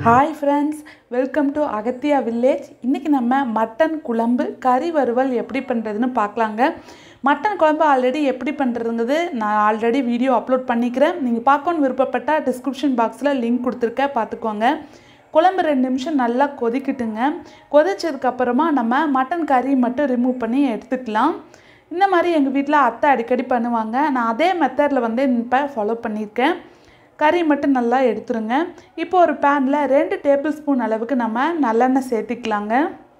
hi friends welcome to Agathiya village இன்றைக்கி நம்ம mutton குழம்பு கறி வறுவல் எப்படி பண்ணுறதுன்னு பார்க்கலாங்க மட்டன் குழம்பு ஆல்ரெடி எப்படி பண்ணுறதுங்கிறது நான் ஆல்ரெடி வீடியோ அப்லோட் பண்ணிக்கிறேன் நீங்கள் பார்க்கணுன்னு விருப்பப்பட்டால் டிஸ்கிரிப்ஷன் பாக்ஸில் லிங்க் கொடுத்துருக்கேன் பார்த்துக்கோங்க குழம்பு ரெண்டு நிமிஷம் நல்லா கொதிக்கட்டுங்க கொதிச்சதுக்கப்புறமா நம்ம மட்டன் கறி மட்டும் ரிமூவ் பண்ணி எடுத்துக்கலாம் இந்த மாதிரி எங்கள் வீட்டில் அத்தை அடிக்கடி பண்ணுவாங்க நான் அதே மெத்தடில் வந்து இப்போ ஃபாலோ பண்ணியிருக்கேன் கறி மட்டும் நல்லா எடுத்துருங்க இப்போ ஒரு பேனில் ரெண்டு டேபிள் ஸ்பூன் அளவுக்கு நம்ம நல்லெண்ணெய் சேர்த்திக்கலாங்க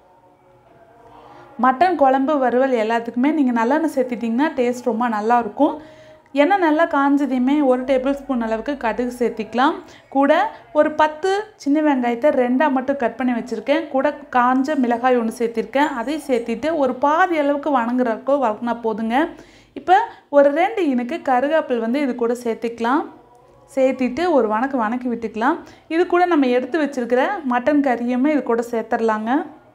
மட்டன் குழம்பு வறுவல் எல்லாத்துக்குமே நீங்கள் நல்லெண்ணெய் சேர்த்திட்டிங்கன்னா டேஸ்ட் ரொம்ப நல்லாயிருக்கும் எண்ணெய் நல்லா காஞ்சதையுமே ஒரு டேபிள் ஸ்பூன் அளவுக்கு கடுகு சேர்த்திக்கலாம் கூட ஒரு பத்து சின்ன வெங்காயத்தை ரெண்டாக மட்டும் கட் பண்ணி வச்சுருக்கேன் கூட காஞ்ச மிளகாய் ஒன்று சேர்த்திருக்கேன் அதையும் சேர்த்திட்டு ஒரு பாதி அளவுக்கு வணங்குறக்கோ வளர்க்குனா போதுங்க இப்போ ஒரு ரெண்டு இனுக்கு கருவேப்பில் வந்து இது கூட சேர்த்திக்கலாம் சேர்த்திட்டு ஒரு வணக்கு வணக்கி விட்டுக்கலாம் இது கூட நம்ம எடுத்து வச்சுருக்கிற மட்டன் கறியுமே இது கூட சேர்த்துடலாங்க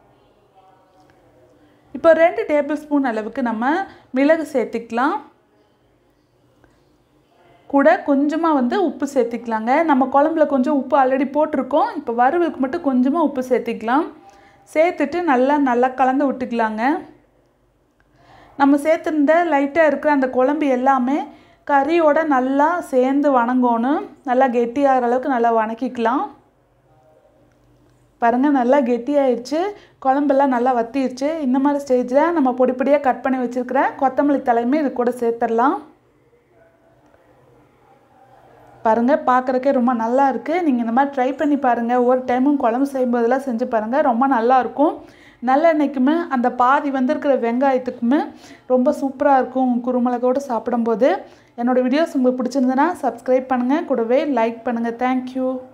இப்போ ரெண்டு டேபிள் ஸ்பூன் அளவுக்கு நம்ம மிளகு சேர்த்திக்கலாம் கூட கொஞ்சமாக வந்து உப்பு சேர்த்திக்கலாங்க நம்ம குழம்புல கொஞ்சம் உப்பு ஆல்ரெடி போட்டிருக்கோம் இப்போ வறுவலுக்கு மட்டும் கொஞ்சமாக உப்பு சேர்த்திக்கலாம் சேர்த்துட்டு நல்லா நல்லா கலந்து விட்டுக்கலாங்க நம்ம சேர்த்துருந்த லைட்டாக இருக்கிற அந்த குழம்பு எல்லாமே கறியோட நல்லா சேர்ந்து வணங்கணும் நல்லா கெட்டியாகிற அளவுக்கு நல்லா வணக்கிக்கலாம் பாருங்கள் நல்லா கெட்டியாயிடுச்சு குழம்பெல்லாம் நல்லா வத்திடுச்சு இந்த மாதிரி ஸ்டேஜில் நம்ம பொடி பொடியாக கட் பண்ணி வச்சுருக்கிற கொத்தமல்லி தலையுமே இது கூட சேர்த்துடலாம் பாருங்கள் பார்க்குறக்கே ரொம்ப நல்லா இருக்குது நீங்கள் இந்த மாதிரி ட்ரை பண்ணி பாருங்கள் ஒரு டைமும் குழம்பு செய்யும்போதெல்லாம் செஞ்சு பாருங்கள் ரொம்ப நல்லாயிருக்கும் நல்லெண்ணெய்க்குமே அந்த பாதி வந்திருக்கிற வெங்காயத்துக்குமே ரொம்ப சூப்பராக இருக்கும் குருமிளகோடு சாப்பிடும்போது என்னோடய வீடியோஸ் உங்களுக்கு பிடிச்சிருந்ததுன்னா சப்ஸ்கிரைப் பண்ணுங்கள் கூடவே லைக் பண்ணுங்கள் தேங்க்யூ